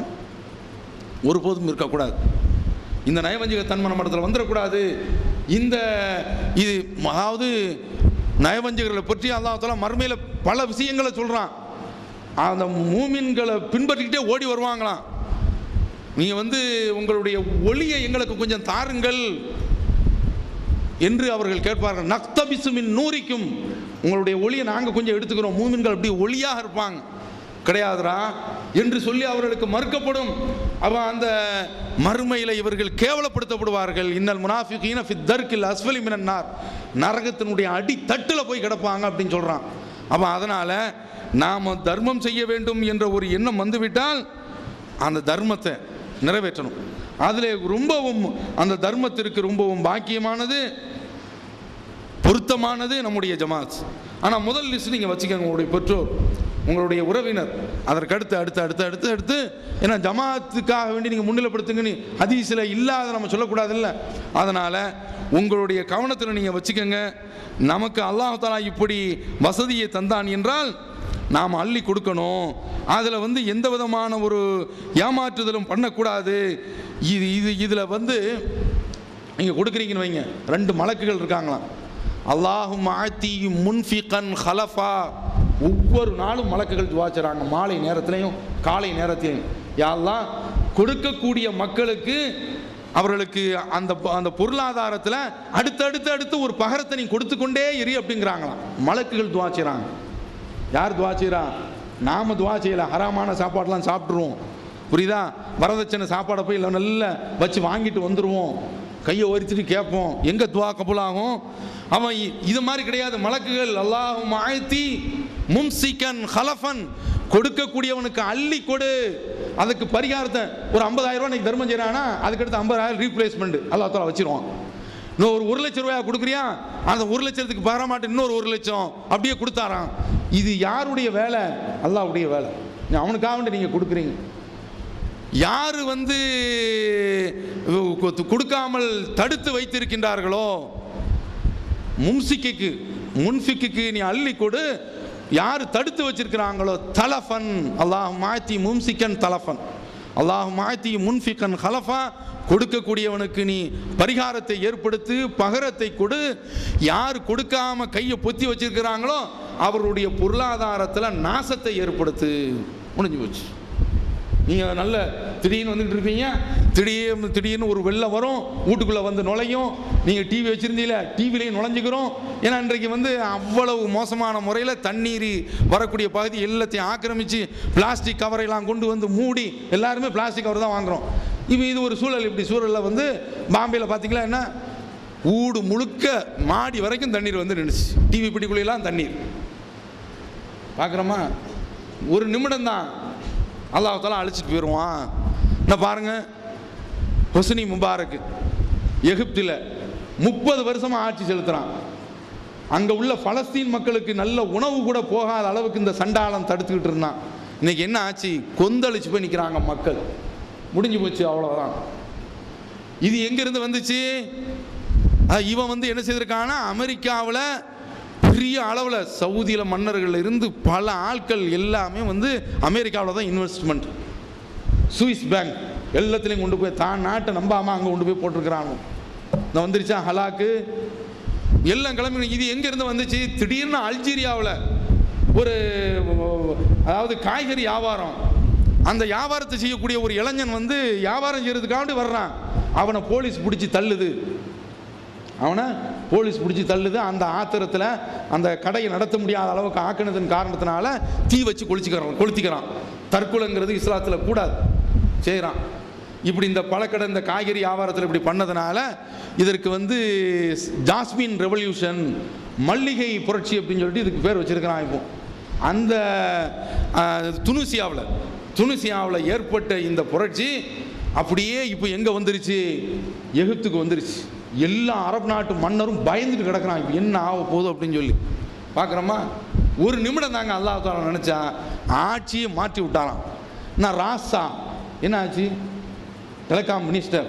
ஒருபோதும் இருக்கக்கூடாது இந்த நயவஞ்சக தன்மை நம்ம இடத்துல வந்துடக்கூடாது இந்த இது அதாவது நயவஞ்சகர்களை பற்றி அல்லாஹ் தாலா மறுமையில் பல விஷயங்களை சொல்கிறான் அந்த மூமின்களை பின்பற்றிக்கிட்டே ஓடி வருவாங்களாம் நீங்கள் வந்து உங்களுடைய ஒளியை எங்களுக்கு கொஞ்சம் தாருங்கள் என்று அவர்கள் கேட்பார்கள் நக்தபிசுமின் நூறிக்கும் உங்களுடைய ஒளியை நாங்கள் கொஞ்சம் எடுத்துக்கிறோம் மூமின்கள் அப்படி ஒளியாக இருப்பாங்க கிடையாதுடா என்று சொல்லி அவர்களுக்கு மறுக்கப்படும் அவன் அந்த மறுமையில் இவர்கள் கேவலப்படுத்தப்படுவார்கள் இன்னல் முனாஃபிகீன ஃபித் தர்க்கில் அஸ்வலி மினன்னார் நரகத்தினுடைய அடி தட்டில் போய் கிடப்பாங்க அப்படின்னு சொல்கிறான் அப்போ அதனால் நாம் தர்மம் செய்ய வேண்டும் என்ற ஒரு எண்ணம் வந்துவிட்டால் அந்த தர்மத்தை நிறைவேற்றணும் அதில் ரொம்பவும் அந்த தர்மத்திற்கு ரொம்பவும் பாக்கியமானது பொருத்தமானது நம்முடைய ஜமாத் ஆனால் முதல் லிஸ்ட் நீங்கள் வச்சுக்கோங்க உங்களுடைய பெற்றோர் உங்களுடைய உறவினர் அதற்கடுத்து அடுத்து அடுத்து அடுத்து அடுத்து ஏன்னா ஜமாத்துக்காக வேண்டி நீங்கள் முன்னிலைப்படுத்துங்கன்னு ஹதீஸில் இல்லாத நம்ம சொல்லக்கூடாதுல்ல அதனால் உங்களுடைய கவனத்தில் நீங்கள் வச்சுக்கோங்க நமக்கு அல்லாஹ் தாலா இப்படி வசதியை தந்தான் என்றால் நாம் அள்ளி கொடுக்கணும் அதில் வந்து எந்த விதமான ஒரு ஏமாற்றுதலும் பண்ணக்கூடாது இது இது இதில் வந்து நீங்கள் கொடுக்குறீங்கன்னு வைங்க ரெண்டு மலக்குகள் இருக்காங்களாம் அல்லாஹும் ஆத்தி முன்ஃபிகன் ஹலஃபா ஒவ்வொரு நாளும் மலக்குகள் துவாச்சுறாங்க மாலை நேரத்திலையும் காலை நேரத்திலையும் யாரெல்லாம் கொடுக்கக்கூடிய மக்களுக்கு அவர்களுக்கு அந்த அந்த பொருளாதாரத்தில் அடுத்தடுத்து அடுத்து ஒரு பகரத்தை நீ கொடுத்து கொண்டே இரு அப்படிங்கிறாங்களாம் மலக்குகள் துவாச்சுறாங்க யார் துவா செய்கிறா நாம துவா செய்யல ஹராமான சாப்பாடெலாம் சாப்பிட்ருவோம் புரியுதா வரதட்சணை சாப்பாடை போய் இல்லை நல்லா வச்சு வாங்கிட்டு வந்துடுவோம் கையை ஒரிச்சிட்டு கேட்போம் எங்கே துவா கபுலாகும் அவன் இ- இது மாதிரி கிடையாது மலக்குகள் அல்லாஹும் ஆழ்த்தி மும்சிக்கன் ஹலஃபன் கொடுக்கக்கூடியவனுக்கு அள்ளி கொடு அதுக்கு பரிகாரத்தை ஒரு 50000 ரூபாய் இன்னைக்கு தர்மம் செய்கிறானா அதுக்கடுத்து ஐம்பதாயிரம் ரீப்ளேஸ்மெண்ட் அல்லா தாலா வச்சிருவான் இன்னும் ஒரு ஒரு லட்சம் ரூபாய் கொடுக்குறியா அந்த ஒரு லட்சத்துக்கு பர மாட்டேன் இன்னொரு ஒரு லட்சம் அப்படியே கொடுத்தாராம் இது யாருடைய வேலை அல்லாஹ்வுடைய வேலை நீ அவனுக்காக வேண்டி நீங்கள் கொடுக்குறீங்க யார் வந்து கொ- கொடுக்காமல் தடுத்து வைத்திருக்கின்றார்களோ மும்சிக்கு முன்ஃபிக்கு நீ அள்ளி கொடு யார் தடுத்து வச்சிருக்கிறாங்களோ தலஃபன் அல்லாஹ் மாத்தி மும்சிக்கன் தலஃபன் அல்லாஹ் மாத்தி முன்ஃபிக்கன் ஹலஃபா கொடுக்கக்கூடியவனுக்கு நீ பரிகாரத்தை ஏற்படுத்து பகரத்தை கொடு யார் கொடுக்காம கையை பொத்தி வச்சிருக்கிறாங்களோ அவருடைய பொருளாதாரத்தில் நாசத்தை ஏற்படுத்து முடிஞ்சு போச்சு நீங்கள் நல்ல திடீர்னு வந்துட்டு இருப்பீங்க திடீர்னு திடீர்னு ஒரு வெள்ளம் வரும் வீட்டுக்குள்ளே வந்து நுழையும் நீங்கள் டிவி வச்சுருந்தீங்கள டிவிலையும் நுழைஞ்சுக்கிறோம் ஏன்னா இன்றைக்கு வந்து அவ்வளவு மோசமான முறையில் தண்ணீர் வரக்கூடிய பகுதி எல்லாத்தையும் ஆக்கிரமித்து பிளாஸ்டிக் கவரையெல்லாம் கொண்டு வந்து மூடி எல்லாருமே பிளாஸ்டிக் கவர் தான் வாங்குறோம் இப்போ இது ஒரு சூழல் இப்படி சூழலில் வந்து பாம்பேயில் பார்த்தீங்களா என்ன ஊடு முழுக்க மாடி வரைக்கும் தண்ணீர் வந்து நின்றுச்சு டிவி பிடிக்குள்ளெல்லாம் தண்ணீர் பார்க்குறோமா ஒரு நிமிடம் தான் அல்லாஹால அழிச்சிட்டு போயிடுவான் என்ன பாருங்க ஹொசனி முபாரக் எகிப்தில் முப்பது வருஷமாக ஆட்சி செலுத்துகிறான் அங்கே உள்ள பலஸ்தீன் மக்களுக்கு நல்ல உணவு கூட போகாத அளவுக்கு இந்த சண்டாளம் தடுத்துக்கிட்டு இருந்தான் இன்னைக்கு என்ன ஆச்சு கொந்தளிச்சு போய் நிற்கிறாங்க மக்கள் முடிஞ்சு போச்சு அவ்வளோதான் இது எங்கேருந்து வந்துச்சு அஹ் இவன் வந்து என்ன செய்திருக்கான்னா அமெரிக்காவில் பெரிய அளவில் சவுதியில் மன்னர்கள் இருந்து பல ஆட்கள் எல்லாமே வந்து அமெரிக்காவில் தான் இன்வெஸ்ட்மெண்ட் சுவிஸ் பேங்க் எல்லாத்துலேயும் கொண்டு போய் தான் நாட்டை நம்பாமல் அங்கே கொண்டு போய் போட்டிருக்கிறானோ இந்த வந்துருச்சா ஹலாக்கு எல்லாம் கிளம்பி இது எங்கேருந்து வந்துச்சு திடீர்னு அல்ஜீரியாவில் ஒரு அதாவது காய்கறி வியாபாரம் அந்த வியாபாரத்தை செய்யக்கூடிய ஒரு இளைஞன் வந்து வியாபாரம் செய்யறதுக்காண்டி வர்றான் அவனை போலீஸ் பிடிச்சி தள்ளுது அவனை போலீஸ் பிடிச்சி தள்ளுது அந்த ஆத்திரத்தில் அந்த கடையை நடத்த முடியாத அளவுக்கு ஆக்கினதன் காரணத்தினால தீ வச்சு கொளுத்திக்கிறான் கொளுத்திக்கிறான் தற்கொலைங்கிறது இஸ்லாத்தில் கூடாது செய்கிறான் இப்படி இந்த பழக்கடை இந்த காய்கறி வியாபாரத்தில் இப்படி பண்ணதுனால இதற்கு வந்து ஜாஸ்மின் ரெவல்யூஷன் மல்லிகை புரட்சி அப்படின்னு சொல்லிட்டு இதுக்கு பேர் வச்சிருக்கிறான் இப்போ அந்த துனுசியாவில் துனுசியாவில் ஏற்பட்ட இந்த புரட்சி அப்படியே இப்போ எங்கே வந்துருச்சு எகிப்துக்கு வந்துருச்சு எல்லா அரபு நாட்டு மன்னரும் பயந்துட்டு கிடக்குறான் இப்போ என்ன ஆக போகுது அப்படின்னு சொல்லி பார்க்குறோமா ஒரு நிமிடம் தாங்க அல்லாஹ் தாலா நினச்சா ஆட்சியை மாற்றி விட்டாராம் நான் ராசா என்ன ஆச்சு டெலிகாம் மினிஸ்டர்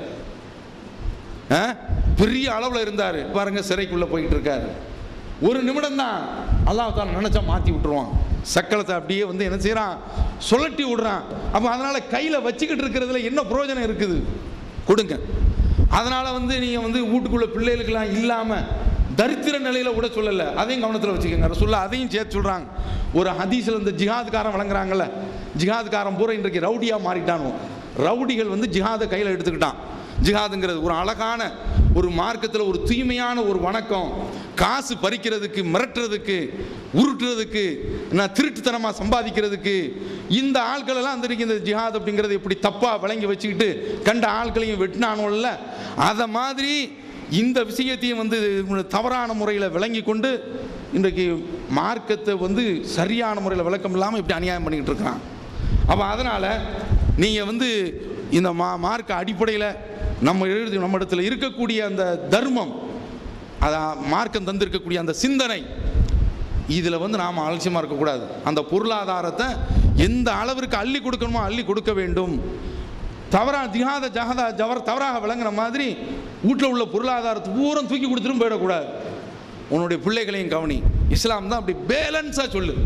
ஆ? பெரிய அளவில் இருந்தார் பாருங்க சிறைக்குள்ளே போயிட்டு இருக்காரு ஒரு நிமிடம் தான் அல்லாஹ் தாலா நினச்சா மாற்றி விட்டுருவான் சக்கலத்தை அப்படியே வந்து என்ன செய்கிறான் சுழட்டி விடுறான் அப்போ அதனால் கையில் வச்சுக்கிட்டு இருக்கிறதுல என்ன பிரயோஜனம் இருக்குது கொடுங்க அதனால் வந்து நீங்கள் வந்து வீட்டுக்குள்ளே பிள்ளைகளுக்கெல்லாம் இல்லாமல் தரித்திர நிலையில் விட சொல்லலை அதையும் கவனத்தில் வச்சுக்கோங்க சொல்ல அதையும் சேர்த்து சொல்கிறாங்க ஒரு ஹதீஸில் இந்த ஜிஹாதுக்காரன் வழங்குறாங்கல்ல ஜிஹாதுக்காரன் பூரா இன்றைக்கு ரவுடியாக மாறிட்டானோ ரவுடிகள் வந்து ஜிஹாதை கையில் எடுத்துக்கிட்டான் ஜிஹாதுங்கிறது ஒரு அழகான ஒரு மார்க்கத்தில் ஒரு தூய்மையான ஒரு வணக்கம் காசு பறிக்கிறதுக்கு மிரட்டுறதுக்கு உருட்டுறதுக்கு நான் திருட்டுத்தனமாக சம்பாதிக்கிறதுக்கு இந்த ஆட்கள் எல்லாம் வந்து இந்த ஜிஹாத் அப்படிங்கிறது எப்படி தப்பாக விளங்கி வச்சுக்கிட்டு கண்ட ஆட்களையும் வெட்டினானோல்ல அதை மாதிரி இந்த விஷயத்தையும் வந்து தவறான முறையில் விளங்கி கொண்டு இன்றைக்கு மார்க்கத்தை வந்து சரியான முறையில் விளக்கம் இல்லாமல் இப்படி அநியாயம் பண்ணிக்கிட்டு இருக்கிறான் அப்போ அதனால் நீங்கள் வந்து இந்த மா மார்க்க அடிப்படையில் நம்ம எழுதி நம்ம இடத்துல இருக்கக்கூடிய அந்த தர்மம் அதை மார்க்கம் தந்திருக்கக்கூடிய அந்த சிந்தனை இதில் வந்து நாம் அலட்சியமாக இருக்கக்கூடாது அந்த பொருளாதாரத்தை எந்த அளவிற்கு அள்ளி கொடுக்கணுமோ அள்ளி கொடுக்க வேண்டும் தவறா ஜிஹாத ஜஹதா ஜவர் தவறாக விளங்குற மாதிரி வீட்டில் உள்ள பொருளாதாரத்தை பூரம் தூக்கி கொடுத்துட்டும் போயிடக்கூடாது உன்னுடைய பிள்ளைகளையும் கவனி இஸ்லாம் தான் அப்படி பேலன்ஸாக சொல்லு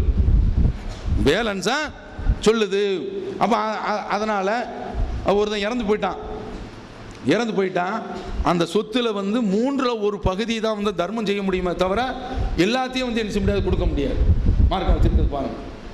பேலன்ஸாக சொல்லுது அப்போ அதனால் ஒருத்தன் இறந்து போயிட்டான் இறந்து போயிட்டான் அந்த சொத்தில் வந்து மூன்றில் ஒரு பகுதி தான் வந்து தர்மம் செய்ய முடியுமே தவிர எல்லாத்தையும் வந்து என்ன செய்ய முடியாது கொடுக்க முடியாது மார்க்கம் வச்சிருக்கிறது பாருங்க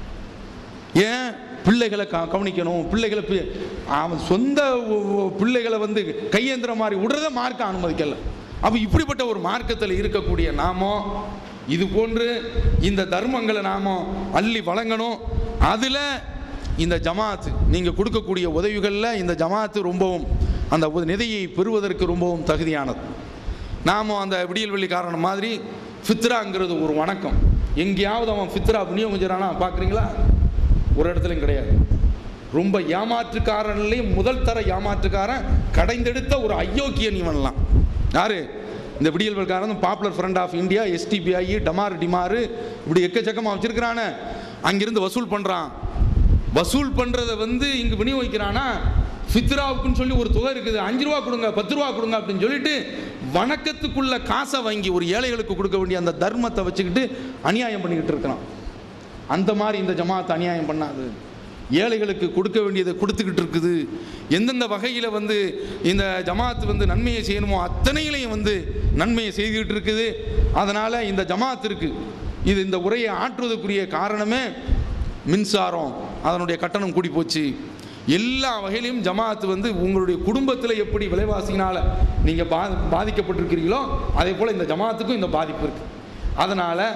ஏன் பிள்ளைகளை க கவனிக்கணும் பிள்ளைகளை பி- அவன் சொந்த ஒ- ஒ- பிள்ளைகளை வந்து கையேந்திர மாதிரி விடுறத மார்க்கம் அனுமதிக்கல அப்போ இப்படிப்பட்ட ஒரு மார்க்கத்தில் இருக்கக்கூடிய நாமோ இது போன்று இந்த தர்மங்களை நாமோ அள்ளி வழங்கணும் அதில் இந்த ஜமாத் நீங்கள் கொடுக்கக்கூடிய உதவிகளில் இந்த ஜமாத்து ரொம்பவும் அந்த உத- நிதியை பெறுவதற்கு ரொம்பவும் தகுதியானது நாம அந்த விடியல் வெள்ளிக்காரன் மாதிரி ஃபித்ராங்கிறது ஒரு வணக்கம் எங்கேயாவது அவன் ஃபித்ரா விநியோகம் செய்கிறானா பார்க்குறீங்களா ஒரு இடத்துலையும் கிடையாது ரொம்ப ஏமாற்றுக்காரன்லேயும் முதல் தர ஏமாற்றுக்காரன் கடைந்தெடுத்த ஒரு அயோக்கியன் இவன்லாம் யாரு இந்த விடியல் வெள்ளிக்காரன் Popular Front of India SDPI டமார் டிமாரு இப்படி எக்கச்சக்கமாக வச்சிருக்கிறானே அங்கிருந்து வசூல் பண்ணுறான் வசூல் பண்ணுறதை வந்து இங்கே விநியோகிக்கிறானா ஃபித்ராவுக்குன்னு சொல்லி ஒரு தொகை இருக்குது அஞ்சு ரூபா கொடுங்க பத்து ரூபா கொடுங்க அப்படின்னு சொல்லிட்டு வணக்கத்துக்குள்ள காசை வாங்கி ஒரு ஏழைகளுக்கு கொடுக்க வேண்டிய அந்த தர்மத்தை வச்சுக்கிட்டு அநியாயம் பண்ணிக்கிட்டு இருக்கிறான் அந்த மாதிரி இந்த ஜமாத் அநியாயம் பண்ணாது ஏழைகளுக்கு கொடுக்க வேண்டியதை கொடுத்துக்கிட்டு இருக்குது எந்தெந்த வகையில் வந்து இந்த ஜமாத் வந்து நன்மையை செய்யணுமோ அத்தனையிலையும் வந்து நன்மையை செய்துக்கிட்டு இருக்குது அதனால் இந்த ஜமாத் இருக்குது இது இந்த உரையை ஆற்றுவதற்குரிய காரணமே மின்சாரம் அதனுடைய கட்டணம் கூடி போச்சு எல்லா வகையிலையும் ஜமாத் வந்து உங்களுடைய குடும்பத்தில் எப்படி விலைவாசினால் நீங்கள் பா பாதிக்கப்பட்டிருக்கிறீங்களோ அதே போல் இந்த ஜமாத்துக்கும் இந்த பாதிப்பு இருக்குது அதனால்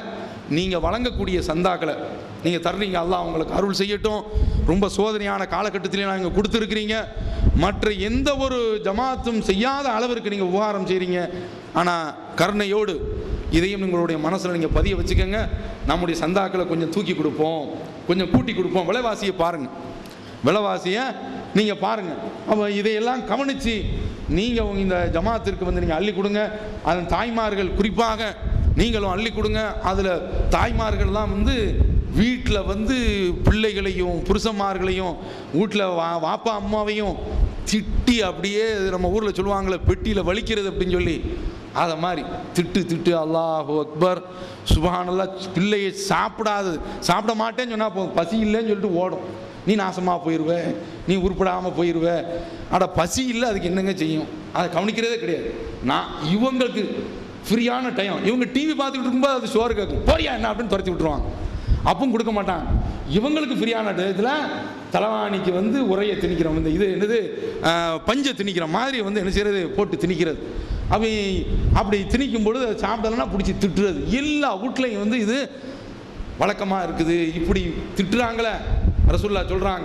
நீங்கள் வழங்கக்கூடிய சந்தாக்களை நீங்கள் தர்றீங்க அல்லாஹ் உங்களுக்கு அருள் செய்யட்டும் ரொம்ப சோதனையான காலகட்டத்திலே நீங்கள் கொடுத்துருக்கிறீங்க மற்ற எந்த ஒரு ஜமாத்தும் செய்யாத அளவிற்கு நீங்கள் உபகாரம் செய்கிறீங்க ஆனால் கருணையோடு இதையும் உங்களுடைய மனசில் நீங்கள் பதிய வச்சுக்கோங்க நம்முடைய சந்தாக்களை கொஞ்சம் தூக்கி கொடுப்போம் கொஞ்சம் கூட்டி கொடுப்போம் விலைவாசியை பாருங்கள் விலைவாசியை நீங்கள் பாருங்கள் அப்போ இதையெல்லாம் கவனித்து நீங்கள் இந்த ஜமாத்திற்கு வந்து நீங்கள் அள்ளி கொடுங்க அதன் தாய்மார்கள் குறிப்பாக நீங்களும் அள்ளி கொடுங்க அதில் தாய்மார்கள்லாம் வந்து வீட்டில் வந்து பிள்ளைகளையும் புருஷന്മാர்களையும் வீட்டில் வா வாப்பா அம்மாவையும் திட்டி அப்படியே நம்ம ஊரில் சொல்லுவாங்களே பெட்டியில் வலிக்கிறது அப்படின்னு சொல்லி அதை மாதிரி திட்டு திட்டு அல்லாஹ் அக்பர் சுபஹானல்லா பிள்ளையை சாப்பிடாது சாப்பிட மாட்டேன்னு சொன்னால் போதும் பசி இல்லைன்னு சொல்லிட்டு ஓடும் நீ நாசமாக போயிடுவ நீ உருப்படாமல் போயிடுவ அட பசி இல்லை அதுக்கு என்னங்க செய்யும் அதை கவனிக்கிறதே கிடையாது நான் இவங்களுக்கு ஃப்ரீயான டைம் இவங்க டிவி பார்த்துக்கிட்டு இருக்கும்போது அது சோறு கேட்கும் போறியா என்ன அப்படின்னு துரத்தி விட்டுருவாங்க அப்பவும் கொடுக்க மாட்டான் இவங்களுக்கு ஃப்ரீயான டயத்தில் தலைவாணிக்கு வந்து உரையை திணிக்கிறோம் இந்த இது என்னது ஆஹ், பஞ்சை திணிக்கிற மாதிரி வந்து என்ன செய்யறது போட்டு திணிக்கிறது அவன் அப்படி திணிக்கும் பொழுது அதை சாப்பிடலன்னா பிடிச்சி திட்டுறது எல்லா வீட்லையும் வந்து இது வழக்கமாக இருக்குது இப்படி திட்டுறாங்களே ரசுல்லா சொல்கிறாங்க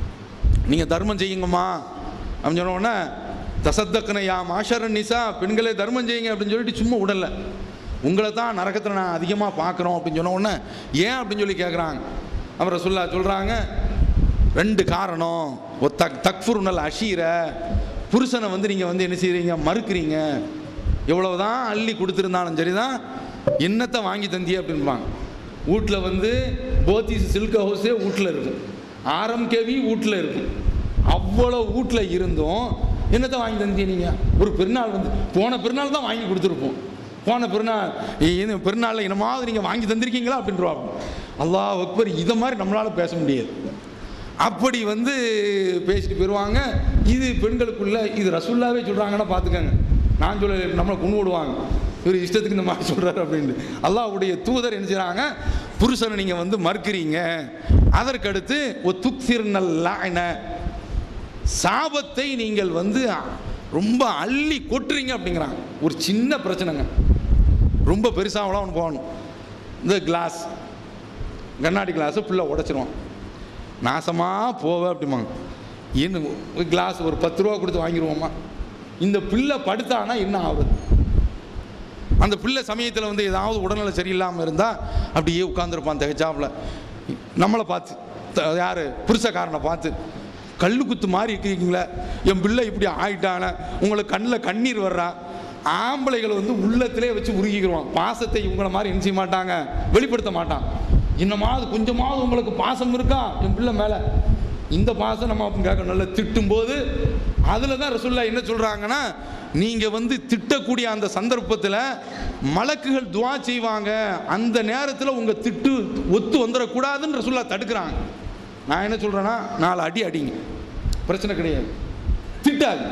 நீங்கள் தர்மம் செய்யுங்கம்மா அப்படின்னு சொன்ன உடனே தசத்தக்கனையா மாஷரன் நிசா பெண்களே தர்மம் செய்யுங்க அப்படின்னு சொல்லிட்டு சும்மா விடல உங்களை தான் நரகத்தில் நான் அதிகமாக பார்க்குறோம் அப்படின்னு சொன்ன உடனே ஏன் அப்படின்னு சொல்லி கேட்குறாங்க அப்புறம் ரசுல்லா சொல்கிறாங்க ரெண்டு காரணம் ஒரு தக் தக்ஃபுருனல் அஷீர புருஷனை வந்து நீங்கள் வந்து என்ன செய்கிறீங்க மறுக்கிறீங்க எவ்வளவுதான் அள்ளி கொடுத்துருந்தாலும் சரிதான் என்னத்தை வாங்கி தந்தியே அப்படின்பாங்க வீட்டில் வந்து போத்தீஸ் சில்க் ஹவுஸே வீட்டில் இருக்கும் ஆர்எம்கேவி வீட்டில் இருக்கும் அவ்வளோ வீட்டில் இருந்தும் என்னத்தை வாங்கி தந்திய நீங்கள் ஒரு பெருநாள் வந்து போன பெருநாள் தான் வாங்கி கொடுத்துருப்போம் போன பெருநாள் இந்த பெருநாளில் என்னமாவது நீங்கள் வாங்கி தந்திருக்கீங்களா அப்படின்றவாங்க அல்லாஹ் அக்பர் இதை மாதிரி நம்மளால் பேச முடியாது அப்படி வந்து பேசிட்டு போயிடுவாங்க இது பெண்களுக்குள்ள இது ரசுல்லாவே சொல்கிறாங்கன்னா பார்த்துக்கங்க நான் சொல்ல நம்மளை கொண்டு விடுவாங்க இவர் இஷ்டத்துக்கு இந்த மாதிரி சொல்கிறாரு அப்படின்ட்டு அல்லாஹ்வுடைய தூதர் என்ன செய்கிறாங்க புருஷனை நீங்கள் வந்து மறுக்கிறீங்க அதற்கடுத்து ஒரு துக்சிர் நல்ல சாபத்தை நீங்கள் வந்து ரொம்ப அள்ளி கொட்டுறீங்க அப்படிங்கிறாங்க ஒரு சின்ன பிரச்சனைங்க ரொம்ப பெருசாகலாம் ஒன்று போகணும் இந்த கிளாஸ் கண்ணாடி கிளாஸை ஃபுல்லாக உடைச்சிருவான் நாசமாக போவ அப்படிம்பாங்க என்ன ஒரு கிளாஸ் ஒரு பத்து ரூபா கொடுத்து வாங்கிடுவோமா இந்த பிள்ளை படுத்தானா என்ன ஆகுது அந்த பிள்ளை சமயத்தில் வந்து ஏதாவது உடல்நல சரியில்லாமல் இருந்தால் அப்படியே உட்காந்துருப்பான் திகச்சாப்புல நம்மளை பார்த்து த- யாரு புருஷக்காரனை பார்த்து கல்லு குத்து மாதிரி இருக்கீங்களே என் பிள்ளை இப்படி ஆயிட்டான உங்களுக்கு கண்ணில் கண்ணீர் வர்றா ஆம்பளைகள் வந்து உள்ளத்திலே வச்சு உருகிக்கிறோம் பாசத்தை இவங்கள மாதிரி என்ன செய்ய மாட்டாங்க வெளிப்படுத்த மாட்டான் இன்னமாவது கொஞ்சமாவது உங்களுக்கு பாசம் இருக்கா என் பிள்ளை மேலே இந்த பாசம் நம்ம அப்படி கேட்க நல்லா திட்டும்போது அதில் தான் ரசுல்லா என்ன சொல்கிறாங்கன்னா நீங்கள் வந்து திட்டக்கூடிய அந்த சந்தர்ப்பத்தில் மலக்குகள் துவா செய்வாங்க அந்த நேரத்தில் உங்கள் திட்டு ஒத்து வந்துடக்கூடாதுன்னு ரசுல்லா தடுக்கிறாங்க நான் என்ன சொல்கிறேன்னா நாலு அடி அடிங்க பிரச்சனை கிடையாது திட்டாது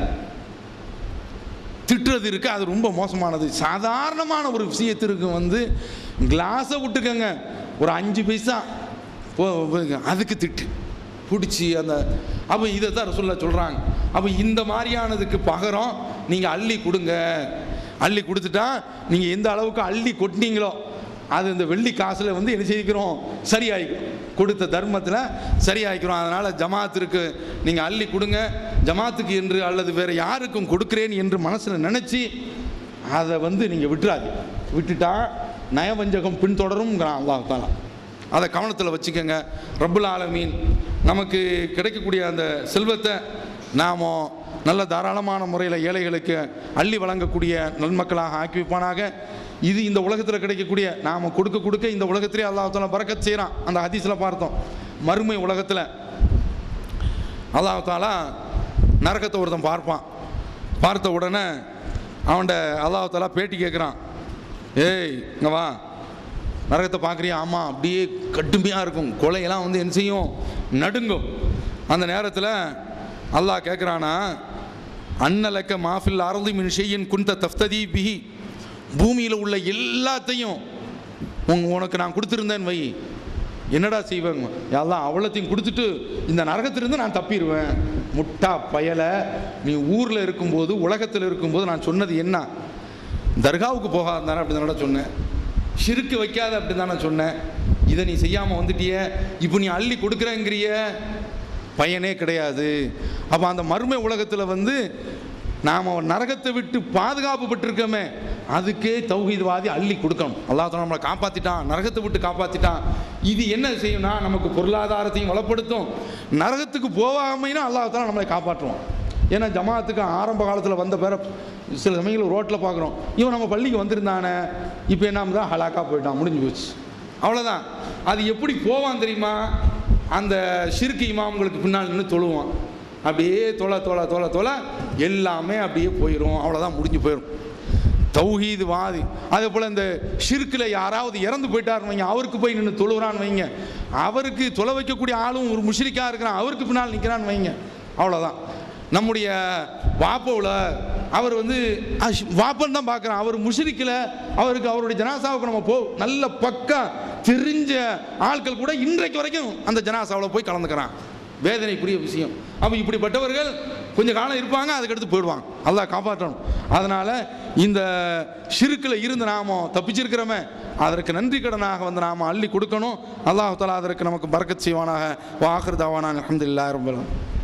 திட்டுறது இருக்கு அது ரொம்ப மோசமானது சாதாரணமான ஒரு விஷயத்திற்கு வந்து கிளாஸை விட்டுக்கங்க ஒரு அஞ்சு பைசா போ- போங்க. அதுக்கு திட்டு பிடிச்சி அந்த அப்போ இதை தான் சொல்ல சொல்கிறாங்க அப்போ இந்த மாதிரியானதுக்கு பகரம் நீங்கள் அள்ளி கொடுங்க அள்ளி கொடுத்துட்டா நீங்கள் எந்த அளவுக்கு அள்ளி கொட்டினீங்களோ அது இந்த வெள்ளி காசில் வந்து என்ன செய்கிறோம் சரியாயிக்கும் கொடுத்த தர்மத்தில் சரியாயிக்கிறோம் அதனால் ஜமாத்திற்கு நீங்கள் அள்ளி கொடுங்க ஜமாத்துக்கு என்று அல்லது வேறு யாருக்கும் கொடுக்கிறேன் என்று மனசில் நினச்சி அதை வந்து நீங்கள் விட்டுறாது விட்டுட்டா நயவஞ்சகம் பின்தொடரும்ங்கிறான் அல்லாஹ் தாலா அதை கவனத்தில் வச்சுக்கோங்க ரப்புல் ஆலமீன் நமக்கு கிடைக்கக்கூடிய அந்த செல்வத்தை நாம் நல்ல தாராளமான முறையில் ஏழைகளுக்கு அள்ளி வழங்கக்கூடிய நன்மக்களாக ஆக்கி வைப்பானாக இது இந்த உலகத்தில் கிடைக்கக்கூடிய நாம் கொடுக்க கொடுக்க இந்த உலகத்திலே அல்லாஹ் தாலா பறக்கத் செய்கிறான் அந்த ஹதீஸில் பார்த்தோம் மறுமை உலகத்தில் அல்லாஹ் தாலா நரகத்தை ஒருத்தன் பார்ப்பான் பார்த்த உடனே அவன்கிட்ட அல்லாஹ் தாலா பேட்டி கேட்குறான் ஏய் இங்கே வா நரகத்தை பார்க்குறியா ஆமாம் அப்படியே கடுமையாக இருக்கும் கொலையெல்லாம் வந்து என்ன செய்யும் நடுங்கும் அந்த நேரத்தில் அல்லாஹ் கேட்குறானா அன்னலக்க மாஃபில் அறுதி மின் ஷெய்யின் குந்த தஃப்ததி பிஹி பூமியில் உள்ள எல்லாத்தையும் உன் உனக்கு நான் கொடுத்துருந்தேன் வை என்னடா செய்வாங்க எல்லாம் அவ்வளோத்தையும் கொடுத்துட்டு இந்த நரகத்திலிருந்து நான் தப்பிடுவேன் முட்டா பயலை நீ ஊரில் இருக்கும்போது உலகத்தில் இருக்கும்போது நான் சொன்னது என்ன தர்காவுக்கு போகாதானே அப்படி தானடா சொன்னேன் ஷிருக்கு வைக்காத அப்படின்னு தான் நான் சொன்னேன் இதை நீ செய்யாமல் வந்துட்டிய இப்போ நீ அள்ளி கொடுக்குறேங்கிறிய பயனே கிடையாது அப்போ அந்த மறுமை உலகத்தில் வந்து நாம் நரகத்தை விட்டு பாதுகாப்பு பெற்றிருக்கோமே அதுக்கே தௌஹீத்வாதி அள்ளி கொடுக்கணும் அல்லாஹ் தஆலா நம்மளை காப்பாற்றிட்டான் நரகத்தை விட்டு காப்பாற்றிட்டான் இது என்ன செய்யும்னா நமக்கு பொருளாதாரத்தையும் வளப்படுத்தும் நரகத்துக்கு போகாமைனா அல்லாஹ் தஆலா நம்மளை காப்பாற்றுவான் ஏன்னா ஜமாத்துக்கு ஆரம்ப காலத்தில் வந்த பேரை சில சமயங்கள் ரோட்டில் பார்க்குறோம் இவன் நம்ம பள்ளிக்கு வந்திருந்தானே இப்போ என்ன தான் ஹலாக்கா போயிட்டான் முடிஞ்சு போச்சு அவ்வளோதான் அது எப்படி போவான் தெரியுமா அந்த ஷிர்கு இமாம்களுக்கு பின்னால் நின்று தொழுவான் அப்படியே தொலை தொலை தொலை தொலை எல்லாமே அப்படியே போயிடும் அவ்வளோதான் முடிஞ்சு போயிடும் தௌஹீது வாதி அதே போல் இந்த ஷிர்கில் யாராவது இறந்து போயிட்டாருன்னு வைங்க அவருக்கு போய் நின்று தொழுகிறான்னு வைங்க அவருக்கு தொலை வைக்கக்கூடிய ஆளும் ஒரு முஷ்ரிக்காக இருக்கிறான் அவருக்கு பின்னால் நிற்கிறான்னு வைங்க அவ்வளோதான் நம்முடைய வாப்போவில் அவர் வந்து அஷ்- வாப்பன் தான் பார்க்குறான் அவர் முஷ்ரிக்கில் அவருக்கு அவருடைய ஜனாசாவுக்கு நம்ம போ நல்ல பக்கா தெரிஞ்ச ஆட்கள் கூட இன்றைக்கு வரைக்கும் அந்த ஜனாசாவில் போய் கலந்துக்கிறான் வேதனைக்குரிய விஷயம் அப்போ இப்படிப்பட்டவர்கள் கொஞ்ச காலம் இருப்பாங்க அதுக்கடுத்து போயிடுவாங்க அல்லாஹ் காப்பாற்றணும் அதனால் இந்த ஷிருக்கில் இருந்து நாம தப்பிச்சிருக்கிறோமே அதற்கு நன்றி கடனாக வந்து நாம் அள்ளி கொடுக்கணும் அல்லாஹ் தஆலா அதற்கு நமக்கு பறக்கத் செய்வானாக வாஹர் தாவானா அலமதுல்லா ரொம்ப